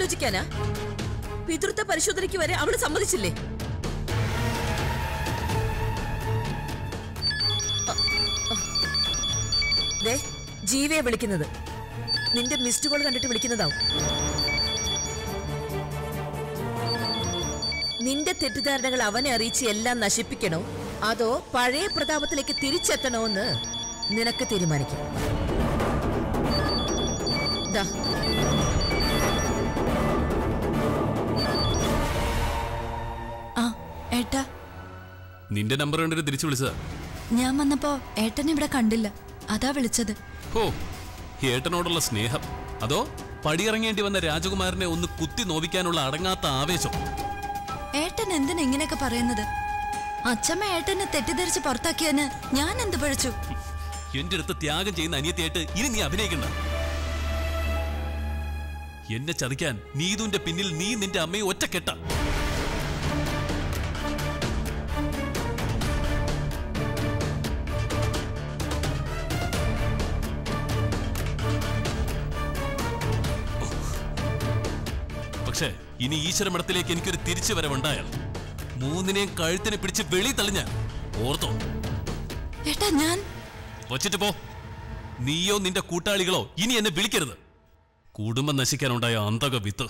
ആലോചിക്കാനാ പിതൃത്വ പരിശോധനയ്ക്ക് വരെ അവള് സമ്മതിച്ചില്ലേ അ, അ. ദേ ജീവയെ വിളിക്കുന്നത് നിന്റെ മിസ്ഡ് കോൾ കണ്ടിട്ട് വിളിക്കുന്നതാവും നിന്റെ തെറ്റിദ്ധാരണകൾ അവനെ അറിയിച്ച് എല്ലാം നശിപ്പിക്കണോ അതോ പഴയ പ്രതാപത്തിലേക്ക് തിരിച്ചെത്തണോ എന്ന് നിനക്ക് തീരുമാനിക്കാം ദാ ആ ഏട്ടാ നിന്റെ നമ്പർ കണ്ടിട്ട് തിരിച്ചു വിളിച്ചതാ ഞാൻ വന്നപ്പോ ഏട്ടനെ ഇവിടെ കണ്ടില്ല അതാ വിളിച്ചത് ഹോ ഏട്ടനോടുള്ള സ്നേഹം അതോ പടിയിറങ്ങേണ്ടി വന്ന രാജകുമാരനെ ഒന്ന് കുത്തി നോവിക്കാനുള്ള അടങ്ങാത്ത ആവേശം ഏട്ടൻ എന്തിനാ ഇങ്ങനെയൊക്കെ പറയുന്നത് അച്ഛമ്മ ഏട്ടനെ തെറ്റിദ്ധരിച്ച് പുറത്താക്കിയതിന് ഞാൻ എന്ത് പഴിച്ചു എന്റെ അടുത്ത് ത്യാഗം ചെയ്യുന്ന അനിയത്തിയായിട്ട് ഇനി നീ അഭിനയിക്കണ്ട എന്നെ ചതിക്കാൻ നീതുന്റെ പിന്നിൽ നീ നിന്റെ അമ്മയെ ഒറ്റക്കെട്ട പക്ഷേ ഇനി ഈശ്വരമഠത്തിലേക്ക് എനിക്കൊരു തിരിച്ചു വരവുണ്ടായാൽ മൂന്നിനെയും കഴുത്തിനെ പിടിച്ച് വെളി തള്ളിഞ്ഞ ഓർത്തോ ഏട്ടാ ഞാൻ വച്ചിട്ട് പോ നീയോ നിന്റെ കൂട്ടാളികളോ ഇനി എന്നെ വിളിക്കരുത് കുടുംബം നശിക്കാനുണ്ടായ അന്തക വിത്ത്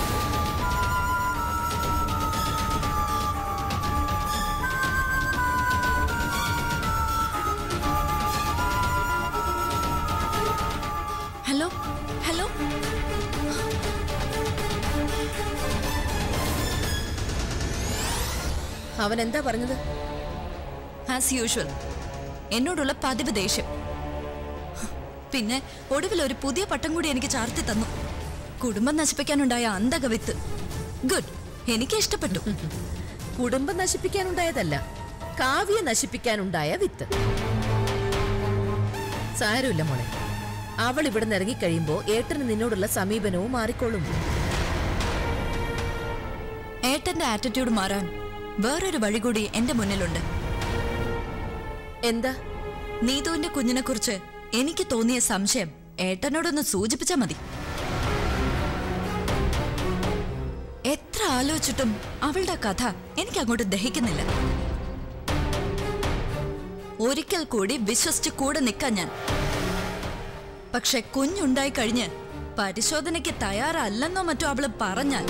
ഹലോ ഹലോ അവൻ എന്താ പറഞ്ഞത് ആസ് യൂഷ്വൽ എന്നോടുള്ള പതിവ് ദേഷ്യം പിന്നെ ഒടുവിൽ ഒരു പുതിയ പട്ടം കൂടി എനിക്ക് ചാർത്തി തന്നു കുടുംബം നശിപ്പിക്കാനുണ്ടായ അന്തകവിത്ത് ഗുഡ് എനിക്ക് ഇഷ്ടപ്പെട്ടു കുടുംബം നശിപ്പിക്കാനുണ്ടായതല്ല കാവ്യ നശിപ്പിക്കാനുണ്ടായ വിത്ത് സാരമില്ല മോളെ അവൾ ഇവിടെ നിന്ന് ഇറങ്ങിക്കഴിയുമ്പോ ഏട്ടന് നിന്നോടുള്ള സമീപനവും മാറിക്കോളും ഏട്ടന്റെ ആറ്റിറ്റ്യൂഡ് മാറാൻ വേറൊരു വഴി കൂടി എന്റെ മുന്നിലുണ്ട് എന്താ നീതുവിന്റെ കുഞ്ഞിനെ കുറിച്ച് എനിക്ക് തോന്നിയ സംശയം ഏട്ടനോടൊന്ന് സൂചിപ്പിച്ചാ മതി എത്ര ആലോചിച്ചിട്ടും അവളുടെ കഥ എനിക്ക് അങ്ങോട്ട് ദഹിക്കുന്നില്ല ഒരിക്കൽ കൂടി വിശ്വസിച്ച് കൂടെ നിൽക്കാൻ ഞാൻ പക്ഷെ കുഞ്ഞുണ്ടായി കഴിഞ്ഞ് പരിശോധനയ്ക്ക് തയ്യാറല്ലെന്നോ മറ്റോ അവള് പറഞ്ഞാൽ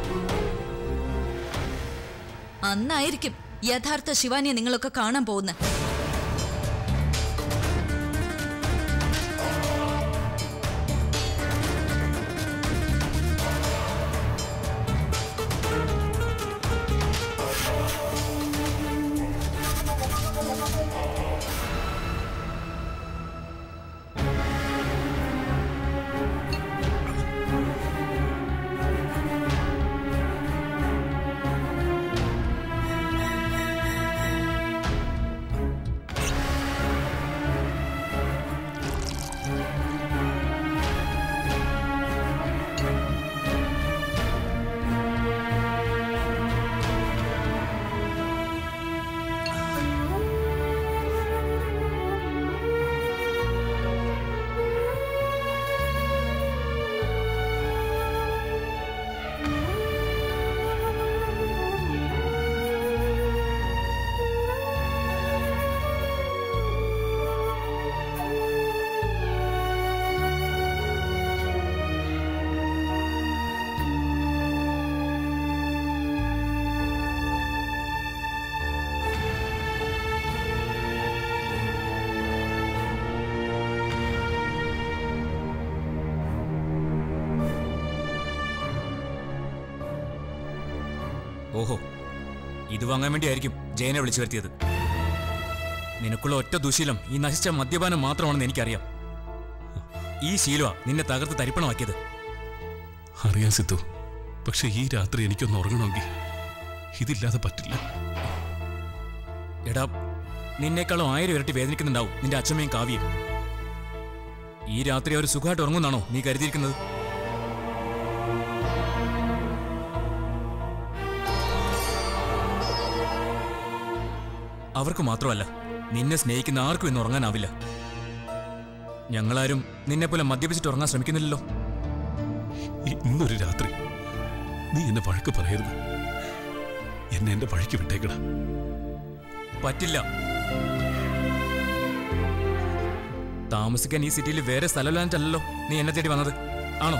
അന്നായിരിക്കും യഥാർത്ഥ ശിവാനിയെ നിങ്ങളൊക്കെ കാണാൻ പോകുന്നത് ഓഹോ ഇത് വാങ്ങാൻ വേണ്ടിയായിരിക്കും ജയനെ വിളിച്ചു വരുത്തിയത് നിനക്കുള്ള ഒറ്റ ദുശീലം ഈ നശിച്ച മദ്യപാനം മാത്രമാണെന്ന് എനിക്കറിയാം ഈ ശീലമാ നിന്നെ തകർത്ത് തരിപ്പണമാക്കിയത് അറിയാൻ സിദ്ധു പക്ഷെ ഈ രാത്രി എനിക്കൊന്ന് ഉറങ്ങണമെങ്കിൽ ഇതില്ലാതെ പറ്റില്ല എടാ നിന്നേക്കാളും ആയിരം ഇരട്ടി വേദനിക്കുന്നുണ്ടാവും നിന്റെ അച്ഛമ്മയും കാവ്യം ഈ രാത്രി അവർ സുഖമായിട്ട് ഉറങ്ങുന്നാണോ നീ കരുതിയിരിക്കുന്നത് അവർക്ക് മാത്രമല്ല നിന്നെ സ്നേഹിക്കുന്ന ആർക്കും ഇന്ന് ഉറങ്ങാനാവില്ല ഞങ്ങളാരും നിന്നെപ്പോലെ മദ്യപിച്ചിട്ട് ഉറങ്ങാൻ ശ്രമിക്കുന്നില്ലല്ലോ ഇന്നൊരു രാത്രി നീ എന്നെ വഴക്ക് പറയരുത് എന്നെ എന്റെ വഴിക്ക് വിട്ടേക്കട പറ്റില്ല താമസിക്കാൻ ഈ സിറ്റിയിൽ വേറെ സ്ഥലമില്ലാഞ്ഞിട്ടല്ലോ നീ എന്നെ തേടി വന്നത് ആണോ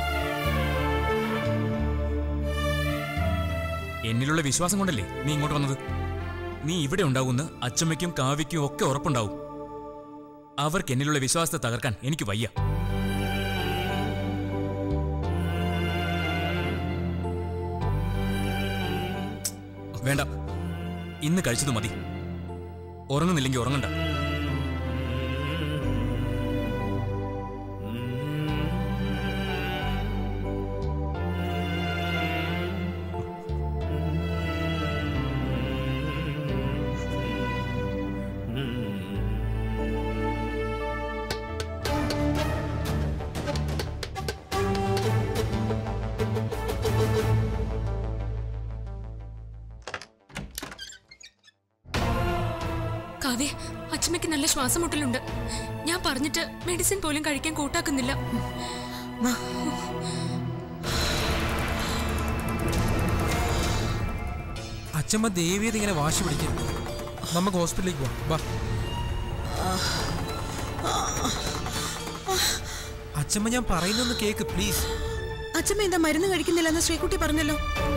എന്നിലുള്ള വിശ്വാസം കൊണ്ടല്ലേ നീ ഇങ്ങോട്ട് വന്നത് നീ ഇവിടെ ഉണ്ടാകുമെന്ന് അച്ചമ്മയ്ക്കും കാവ്യയ്ക്കും ഒക്കെ ഉറപ്പുണ്ടാവും അവർക്ക് എന്നിലുള്ള വിശ്വാസത്തെ തകർക്കാൻ എനിക്ക് വയ്യ വേണ്ട ഇന്ന് കഴിച്ചത് മതി ഉറങ്ങുന്നില്ലെങ്കിൽ ഉറങ്ങണ്ട കാവ്യ അച്ഛമ്മയ്ക്ക് നല്ല ശ്വാസം മുട്ടലുണ്ട് ഞാൻ പറഞ്ഞിട്ട് മെഡിസിൻ പോലും കഴിക്കാൻ കൂട്ടാക്കുന്നില്ല അച്ഛമ്മ ദേവിയത് ഇങ്ങനെ വാശി പിടിക്കും നമുക്ക് ഹോസ്പിറ്റലിലേക്ക് പോവാം വാ അച്ഛമ്മ ഞാൻ പറയുന്നൊന്ന് കേക്ക് പ്ലീസ് അച്ഛമ്മ എന്താ മരുന്ന് കഴിക്കുന്നില്ലെന്ന് ശ്രീകുട്ടി പറഞ്ഞല്ലോ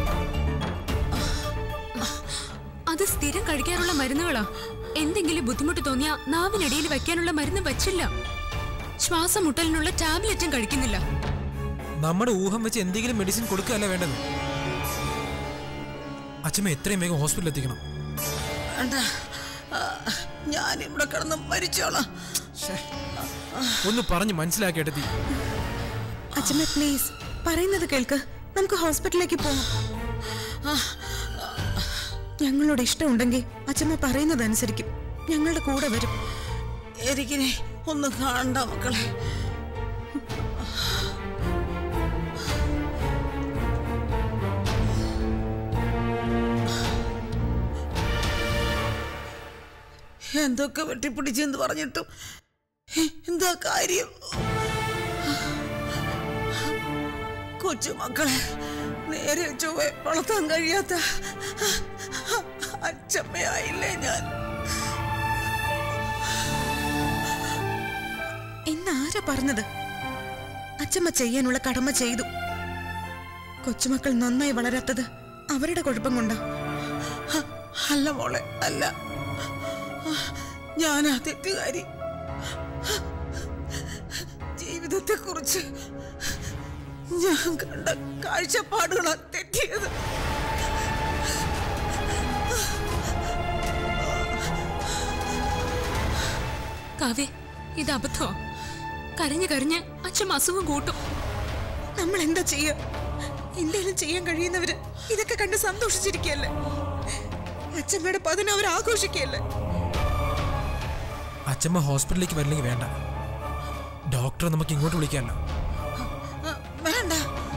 അത് സ്ഥിരം കഴിക്കാനുള്ള മരുന്നുകളാ എന്തെങ്കിലും ബുദ്ധിമുട്ട് തോന്നിയാ നാവിനടിയിൽ വെക്കാനുള്ള മരുന്ന് വച്ചില്ല ശ്വാസം മുട്ടലിനുള്ള ടാബ്ലറ്റും കഴിക്കുന്നില്ല നമ്മുടെ ഊഹം വെച്ച് എന്തെങ്കിലും മെഡിസിൻ കൊടുക്കുകയല്ല വേണ്ടത് അച്ഛമ്മ എത്രയും വേഗം ഹോസ്പിറ്റലിൽ എത്തിക്കണം ഞാൻ ഇവിടെ കിടന്ന് മരിച്ചോളാം ഒന്ന് പറഞ്ഞ് മനസ്സിലാക്കിയെടുത്തി അച്ഛമ്മ പ്ലീസ് പറയുന്നത് കേൾക്ക് നമുക്ക് ഹോസ്പിറ്റലിലേക്ക് പോവാം ഞങ്ങളോട് ഇഷ്ടമുണ്ടെങ്കിൽ അച്ഛമ്മ പറയുന്നത് അനുസരിക്കും ഞങ്ങളുടെ കൂടെ വരും എനിക്കിനെ ഒന്ന് കാണണ്ട മക്കളെ എന്തൊക്കെ വെട്ടിപ്പിടിച്ചെന്ന് പറഞ്ഞിട്ടും എന്താ കാര്യം കൊച്ചുമക്കളെ നേരെ ചൊവ്വെ വളർത്താൻ കഴിയാത്ത അച്ഛമ്മയായില്ലേ ഞാൻ ഇന്ന് ആരാ പറഞ്ഞത് അച്ഛമ്മ ചെയ്യാനുള്ള കടമ ചെയ്തു കൊച്ചുമക്കൾ നന്നായി വളരാത്തത് അവരുടെ കുഴപ്പം കൊണ്ടാ അല്ല മോളെ അല്ല ഞാനാ തെറ്റുകാരി ജീവിതത്തെ കുറിച്ച് ഞാൻ കണ്ട കാഴ്ചപ്പാടുകളാ തെറ്റിയത് കാവ്യ ഇത് അബദ്ധോ കരഞ്ഞു കരഞ്ഞ് അച്ഛൻ അസുഖം കൂട്ടും നമ്മൾ എന്താ ചെയ്യാ എന്തെങ്കിലും ചെയ്യാൻ കഴിയുന്നവര് ഇതൊക്കെ കണ്ട് സന്തോഷിച്ചിരിക്കല്ലേ അച്ഛമ്മയുടെ പതിന് അവർ ആഘോഷിക്കല്ലേ അച്ഛമ്മ ഹോസ്പിറ്റലിലേക്ക് വരില്ലെങ്കിൽ വേണ്ട ഡോക്ടറെ നമുക്ക് ഇങ്ങോട്ട് വിളിക്കാമല്ലോ വേണ്ട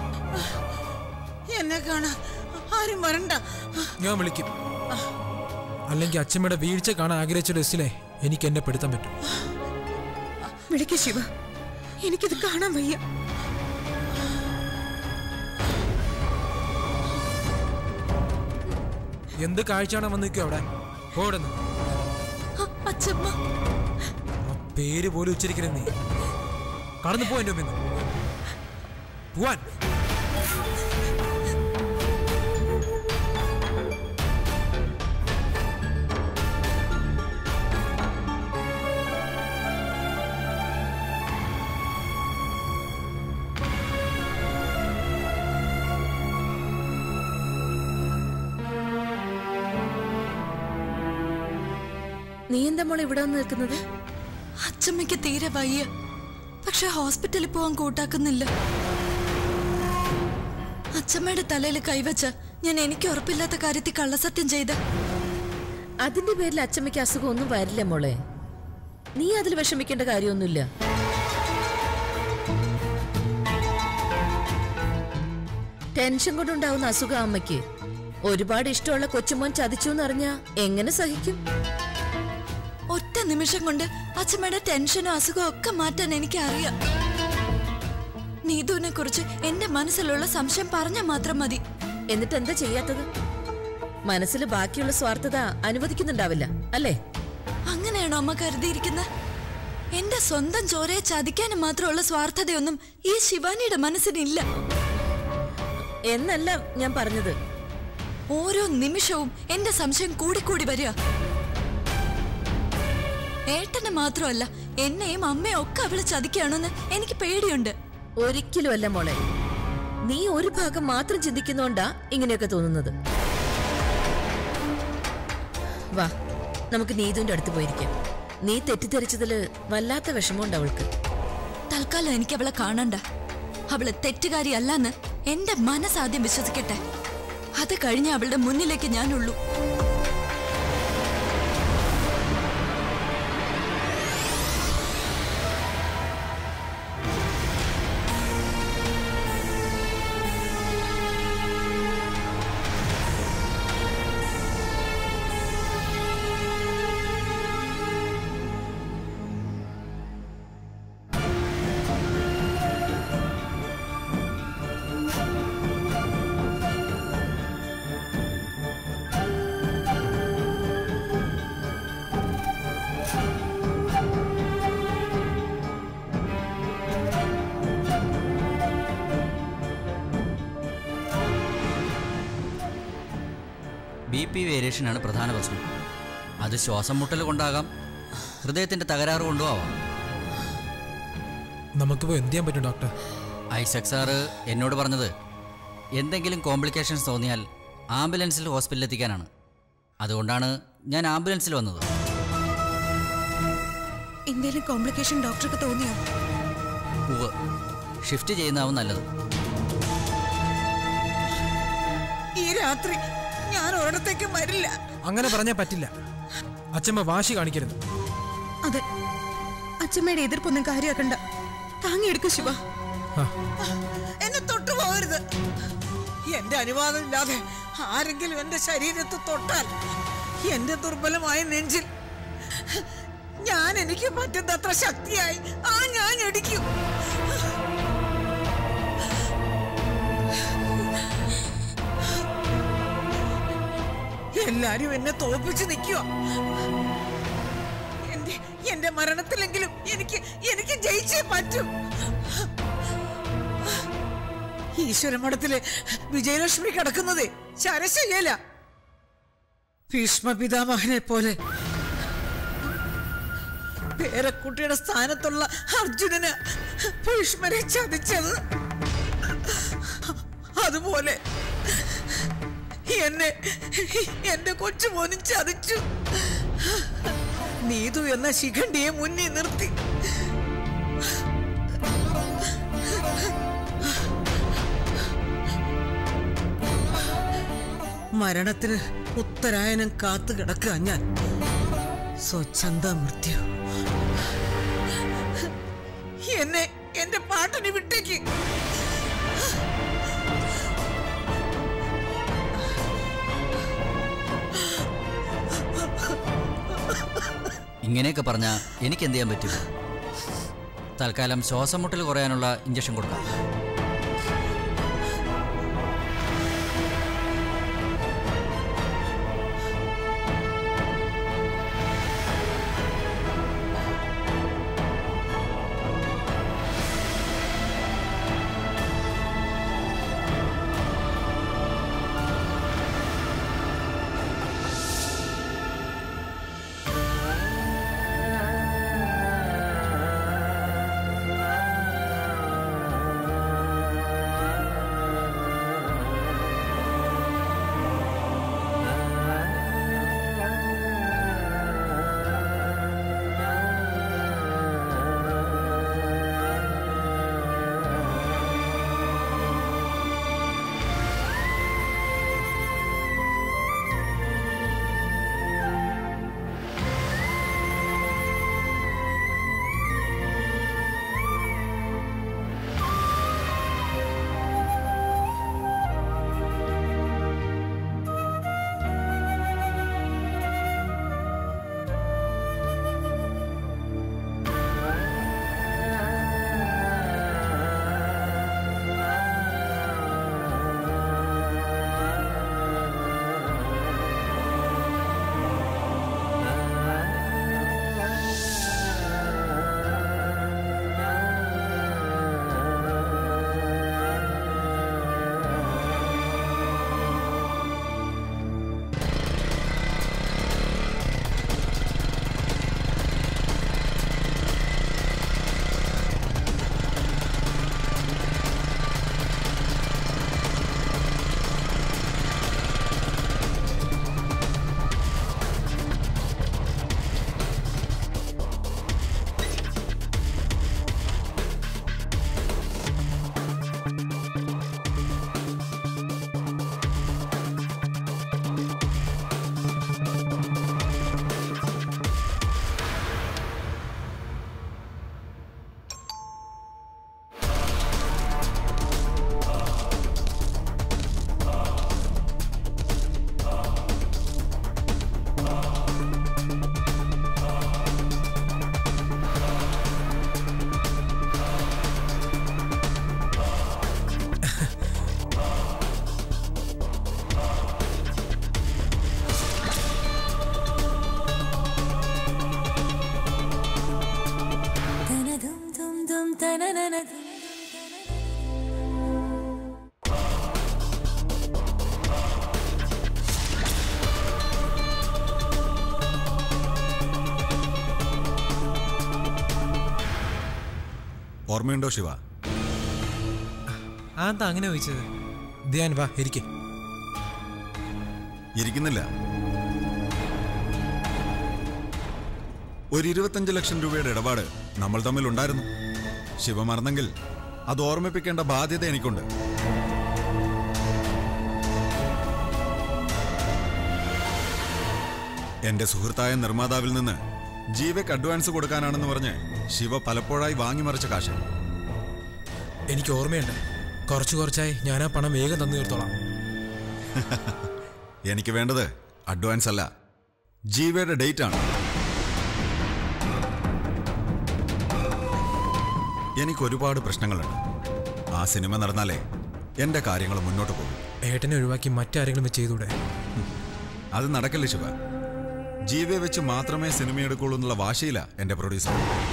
എന്നെ കാണാൻ ആരും വരണ്ട ഞാൻ വിളിക്കും അല്ലെങ്കിൽ അച്ഛമ്മയുടെ വീഴ്ച കാണാൻ ആഗ്രഹിച്ച ലിസ്റ്റിലെ എനിക്ക് എന്നെ പെടുത്താൻ പറ്റും വിളിക്ക ശിവ എനിക്കിത് കാണാൻ വയ്യ എന്ത് കാഴ്ചയാണ് വന്ന് നിൽക്കുക അവിടെ ഓടുന്നു അ- അച്ഛമ്മ ആ പേര് പോലും ഉച്ചരിക്കരുത് നീ കടന്നു പോ എൻ്റെ മുമ്പിൽ നിന്ന്. പോവാൻ നീ എന്താ മോളെ ഇവിടെ വന്ന് നിൽക്കുന്നത് അച്ഛമ്മയ്ക്ക് തീരെ വയ്യ പക്ഷെ ഹോസ്പിറ്റലിൽ പോവാൻ കൂട്ടാക്കുന്നില്ല അച്ഛമ്മയുടെ തലയിൽ കൈവച്ച ഞാൻ എനിക്ക് ഉറപ്പില്ലാത്ത കാര്യത്തിൽ കള്ളസത്യം ചെയ്ത അതിന്റെ പേരിൽ അച്ചമ്മയ്ക്ക് അസുഖം ഒന്നും വരില്ല മോളെ നീ അതിൽ വിഷമിക്കേണ്ട കാര്യമൊന്നുമില്ല ടെൻഷൻ കൊണ്ടുണ്ടാവുന്ന അസുഖം അമ്മയ്ക്ക് ഒരുപാട് ഇഷ്ടമുള്ള കൊച്ചുമോൻ ചതിച്ചു എന്നറിഞ്ഞാ എങ്ങനെ സഹിക്കും ഒറ്റ നിമിഷം കൊണ്ട് അച്ഛമ്മയുടെ ടെൻഷനും അസുഖവും ഒക്കെ മാറ്റാൻ എനിക്ക് അറിയാം നീതുവിനെ കുറിച്ച് എന്റെ മനസ്സിലുള്ള സംശയം പറഞ്ഞാൽ മാത്രം മതി എന്നിട്ട് എന്താ ചെയ്യാത്തത് മനസ്സിൽ ബാക്കിയുള്ള സ്വാർത്ഥത അനുവദിക്കുന്നുണ്ടാവില്ല അല്ലേ അങ്ങനെയാണോ അമ്മ കരുതിയിരിക്കുന്നത് എന്റെ സ്വന്തം ചോരയെ ചതിക്കാനും മാത്രമുള്ള സ്വാർത്ഥതയൊന്നും ഈ ശിവാനിയുടെ മനസ്സിനില്ല എന്നല്ല ഞാൻ പറഞ്ഞത് ഓരോ നിമിഷവും എന്റെ സംശയം കൂടിക്കൂടി വരിക ഏട്ടനെ മാത്രമല്ല എന്നെയും അമ്മയും ഒക്കെ അവള് ചതിക്കുകയാണെന്ന് എനിക്ക് പേടിയുണ്ട് ഒരിക്കലും അല്ല മോളെ നീ ഒരു ഭാഗം മാത്രം ചിന്തിക്കുന്നോണ്ടാ ഇങ്ങനെയൊക്കെ തോന്നുന്നത് വാ നമുക്ക് നീതുവിന്റെ അടുത്ത് പോയിരിക്കാം നീ തെറ്റിദ്ധരിച്ചതില് വല്ലാത്ത വിഷമമുണ്ട് അവൾക്ക് തൽക്കാലം എനിക്ക് അവളെ കാണണ്ട അവള് തെറ്റുകാരിയല്ലെന്ന് എന്റെ മനസ്സാദ്യം വിശ്വസിക്കട്ടെ അത് കഴിഞ്ഞ് അവളുടെ മുന്നിലേക്ക് ഞാനുള്ളൂ ബി പി വേരിയേഷനാണ് പ്രധാന പ്രശ്നം അത് ശ്വാസം മുട്ടൽ കൊണ്ടാകാം ഹൃദയത്തിൻ്റെ തകരാറ് കൊണ്ടും ആവാം നമുക്കിപ്പോൾ എന്ത് ചെയ്യാൻ പറ്റും ഡോക്ടർ ഐസക് സാറ് എന്നോട് പറഞ്ഞത് എന്തെങ്കിലും കോംപ്ലിക്കേഷൻസ് തോന്നിയാൽ ആംബുലൻസിൽ ഹോസ്പിറ്റലിൽ എത്തിക്കാനാണ് അതുകൊണ്ടാണ് ഞാൻ ആംബുലൻസിൽ വന്നത് എന്തേലും കോംപ്ലിക്കേഷൻ ഡോക്ടർക്ക് തോന്നിയോ ഉവ് ഷിഫ്റ്റ് ചെയ്യുന്നതാവും നല്ലത് ഈ രാത്രി ഞാൻ ഒരിടത്തേക്കും വരില്ല അങ്ങനെ പറഞ്ഞാൽ പറ്റില്ല അച്ഛമ്മ വാശി കാണിക്കരുത് അതെ അച്ഛമ്മയുടെ എതിർപ്പൊന്നും കാര്യമാക്കണ്ട താങ്ങിയെടുക്കൂ ശിവ ആ, എന്നെ തൊട്ടു പോകരുത് എന്റെ അനുവാദം ഇല്ലാതെ ആരെങ്കിലും എന്റെ ശരീരത്ത് തൊട്ടാൽ എന്റെ ദുർബലമായ നെഞ്ചിൽ ഞാൻ എനിക്ക് പറ്റുന്നത്ര ശക്തിയായി ആ ഞാൻ അടിക്കും എല്ലാരും എന്നെ തോൽപ്പിച്ച് നിൽക്കുക എന്റെ എന്റെ മരണത്തിലെങ്കിലും എനിക്ക് എനിക്ക് ജയിച്ചേ പറ്റൂ ഈശ്വരമഠത്തില് വിജയലക്ഷ്മി കിടക്കുന്നത് ശരശയ്യല ഭീഷ്മ പിതാമഹനെ പോലെ പേരക്കുട്ടിയുടെ സ്ഥാനത്തുള്ള അർജുനന് ഭീഷ്മരെ ചതിച്ചത് അതുപോലെ എന്നെ എന്റെ കൊച്ചുമോനും ചതിച്ചു നീതു എന്ന ശിഖണ്ഡിയെ മുന്നിൽ നിർത്തി മരണത്തിന് ഉത്തരായനം കാത്തു കിടക്കുക ഞാൻ സ്വച്ഛന്ത മൃത്യു എന്നെ എന്റെ പാട്ടിന് വിട്ടേക്ക് ഇങ്ങനെയൊക്കെ പറഞ്ഞാൽ എനിക്ക് എന്ത് ചെയ്യാൻ പറ്റും തൽക്കാലം ശ്വാസം മുട്ടൽ കുറയാനുള്ള ഇഞ്ചക്ഷൻ കൊടുക്കാം ഓർമ്മയുണ്ടോ ശിവ അതെന്താ അങ്ങനെ ചോദിച്ചത് ധ്യാൻ വാ ഇരിക്കെ ഇരിക്കുന്നില്ല ഒരു ഇരുപത്തഞ്ച് ലക്ഷം രൂപയുടെ ഇടപാട് നമ്മൾ തമ്മിൽ ഉണ്ടായിരുന്നു ശിവ മറന്നെങ്കിൽ അത് ഓർമ്മിപ്പിക്കേണ്ട ബാധ്യത എനിക്കുണ്ട് എന്റെ സുഹൃത്തായ നിർമ്മാതാവിൽ നിന്ന് ജീവയ്ക്ക് അഡ്വാൻസ് കൊടുക്കാനാണെന്ന് പറഞ്ഞ് ശിവ പലപ്പോഴായി വാങ്ങിമറിച്ച കാശ് എനിക്ക് ഓർമ്മയുണ്ട് കുറച്ച് കുറച്ചായി ഞാൻ ആ പണം വേഗം തന്നു തീർത്തോളാം എനിക്ക് വേണ്ടത് അഡ്വാൻസ് അല്ല ജീവയുടെ ഡേറ്റ് ആണ് എനിക്ക് ഒരുപാട് പ്രശ്നങ്ങളുണ്ട് ആ സിനിമ നടന്നാലേ എന്റെ കാര്യങ്ങൾ മുന്നോട്ട് പോകും ഏട്ടനെ ഒഴിവാക്കി മറ്റാരെങ്കിലും ചെയ്തൂടെ അത് നടക്കില്ല ശിവ ജീവയെ വെച്ച് മാത്രമേ സിനിമ എടുക്കുള്ളൂ എന്നുള്ള വാശിയില്ല എന്റെ പ്രൊഡ്യൂസർ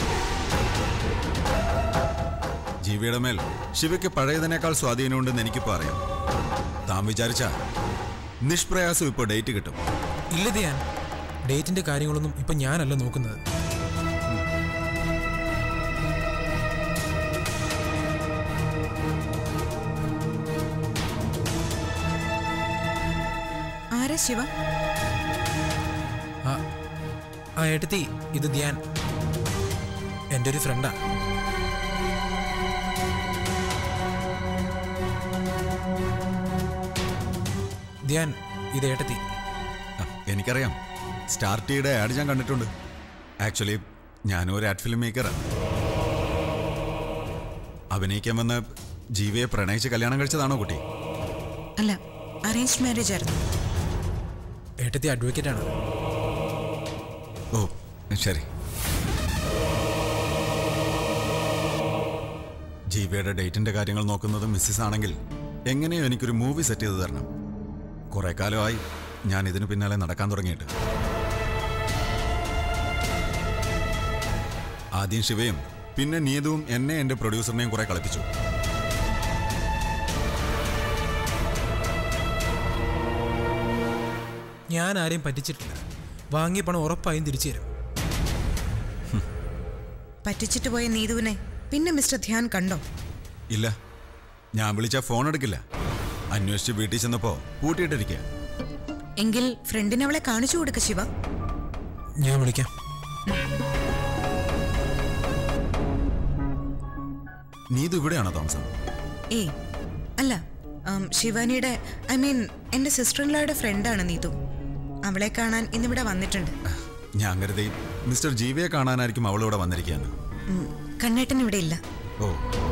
ജീവിയുടെ മേൽ ശിവയ്ക്ക് പഴയതിനേക്കാൾ സ്വാധീനമുണ്ടെന്ന് എനിക്കിപ്പോ അറിയാം താൻ വിചാരിച്ച നിഷ്പ്രയാസം ഇപ്പോൾ ഡേറ്റ് കിട്ടും ഇല്ല ധ്യാൻ ഡേറ്റിന്റെ കാര്യങ്ങളൊന്നും ഇപ്പൊ ഞാനല്ല നോക്കുന്നത് ആരാ ശിവ ആ ആ ഏട്ടത്തി ഇത് ധ്യാൻ എൻ്റെ ഒരു ഫ്രണ്ടാ ധ്യാൻ ഇത് ഏട്ടത്തി ആ, എനിക്കറിയാം സ്റ്റാർ ടീയുടെ ആഡ് ഞാൻ കണ്ടിട്ടുണ്ട് ആക്ച്വലി ഞാനും ഒരു ആഡ് ഫിലിം മേക്കറാണ് അഭിനയിക്കാൻ വന്ന് ജീവിയെ പ്രണയിച്ച് കല്യാണം കഴിച്ചതാണോ കുട്ടി അല്ല അറേഞ്ച് മാരേജ് ആയിരുന്നു ഏട്ടത്തി അഡ്വക്കേറ്റ് ആണ് ഓ ശരി ജീവയുടെ ഡേറ്റിന്റെ കാര്യങ്ങൾ നോക്കുന്നത് മിസ്സിസ് ആണെങ്കിൽ എങ്ങനെയോ എനിക്കൊരു മൂവി സെറ്റ് ചെയ്ത് തരണം കുറെ കാലമായി ഞാൻ ഇതിന് പിന്നാലെ നടക്കാൻ തുടങ്ങിയിട്ട് ആദ്യം ശിവയും പിന്നെ നീതുവും എന്നെ എന്റെ പ്രൊഡ്യൂസറിനെയും കുറെ കളിപ്പിച്ചു ഞാൻ ആരെയും പറ്റിച്ചിട്ടില്ല വാങ്ങിയ പണം ഉറപ്പായും തിരിച്ചു തരും പറ്റിച്ചിട്ട് പോയ നീതുവിനെ പിന്നെ മിസ്റ്റർ ധ്യാൻ കണ്ടോ ഇല്ല ഞാൻ വിളിച്ച ഫോൺ എടുക്കില്ല അന്വേഷിച്ച് വീട്ടിൽ ചെന്നപ്പോ പൂട്ടിയിട്ടിരിക്കുക എങ്കിൽ ഫ്രണ്ടിനെ അവളെ കാണിച്ചു കൊടുക്ക ശിവ ഞാൻ വിളിക്കാം നീതു ഇവിടെയാണോ താമസം ഏയ് അല്ല ആം, ശിവാനിയുടെ ഐ മീൻ എൻ്റെ സിസ്റ്റർ ഇൻലോയുടെ ഫ്രണ്ടാണ് നീതു അവളെ കാണാൻ ഇന്നിവിടെ വന്നിട്ടുണ്ട് ഞാൻ കരുതി മിസ്റ്റർ ജീവിയെ കാണാനായിരിക്കും അവളിവിടെ വന്നിരിക്കുകയാണ് ഉം, കണ്ണേട്ടൻ ഇവിടെ ഇല്ല ഓ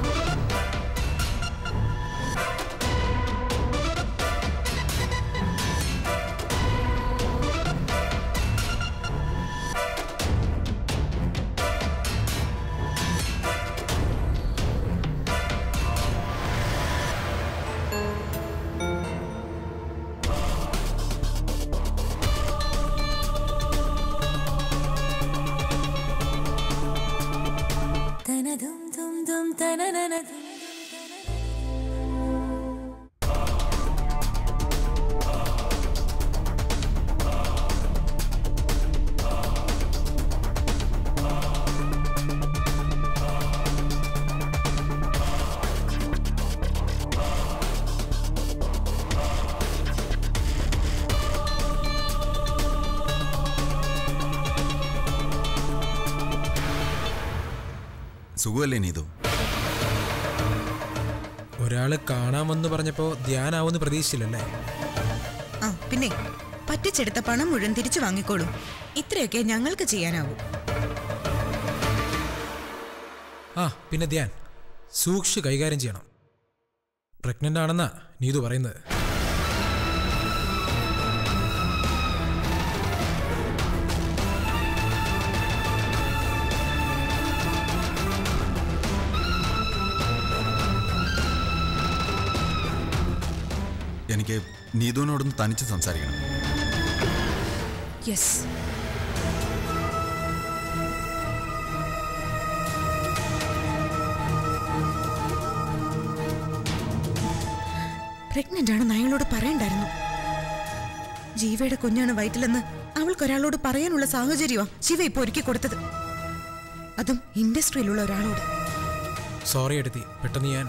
സുഖമല്ലേ നീതു ഒരാള് കാണാമെന്ന് പറഞ്ഞപ്പോ ധ്യാനാവെന്ന് പ്രതീക്ഷിച്ചില്ലല്ലേ ആ പിന്നെ പറ്റിച്ചെടുത്ത പണം മുഴുവൻ തിരിച്ചു വാങ്ങിക്കോളൂ ഇത്രയൊക്കെ ഞങ്ങൾക്ക് ചെയ്യാനാവൂ ആ പിന്നെ ധ്യാൻ സൂക്ഷിച്ച് കൈകാര്യം ചെയ്യണം പ്രഗ്നന്റ് ആണെന്നാ നീതു പറയുന്നത് എനിക്ക് നീതുവിനോടൊന്ന് തനിച്ച് സംസാരിക്കണം യെസ് പ്രഗ്നന്റ് ആണെന്ന് അയാളോട് പറയണ്ടായിരുന്നു ജീവയുടെ കുഞ്ഞാണ് വയറ്റിലെന്ന് അവൾക്കൊരാളോട് പറയാനുള്ള സാഹചര്യമാ ശിവ ഇപ്പൊ ഒരുക്കി കൊടുത്തത് അതും ഇൻഡസ്ട്രിയിലുള്ള ഒരാളോട് സോറി എടുത്തി പെട്ടെന്ന് ഞാൻ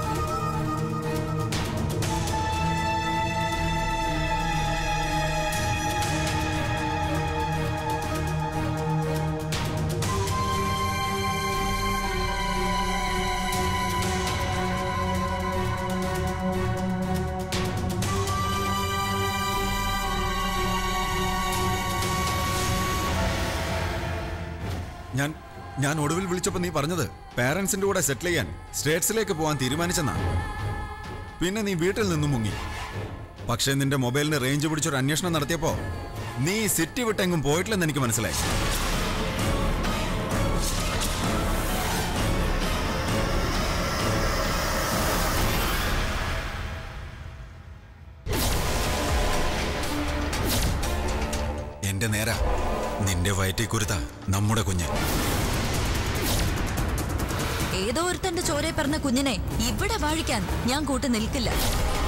ഞാൻ ഞാൻ ഒടുവിൽ വിളിച്ചപ്പോൾ നീ പറഞ്ഞത് പാരൻസിന്റെ കൂടെ സെറ്റിൽ ചെയ്യാൻ സ്റ്റേറ്റ്സിലേക്ക് പോകാൻ തീരുമാനിച്ചെന്നാ പിന്നെ നീ വീട്ടിൽ നിന്നും മുങ്ങി പക്ഷേ നിന്റെ മൊബൈലിന് റേഞ്ച് പിടിച്ചൊരു അന്വേഷണം നടത്തിയപ്പോ നീ സിറ്റി വിട്ടെങ്ങും പോയിട്ടില്ലെന്ന് എനിക്ക് മനസ്സിലായി എന്റെ നേര നിന്റെ വയറ്റിൽ കുരുത്ത നമ്മുടെ കുഞ്ഞ് ഏതോ ഒരുത്തന്റെ ചോരയെ പറഞ്ഞ കുഞ്ഞിനെ ഇവിടെ വാഴിക്കാൻ ഞാൻ കൂട്ടു നിൽക്കില്ല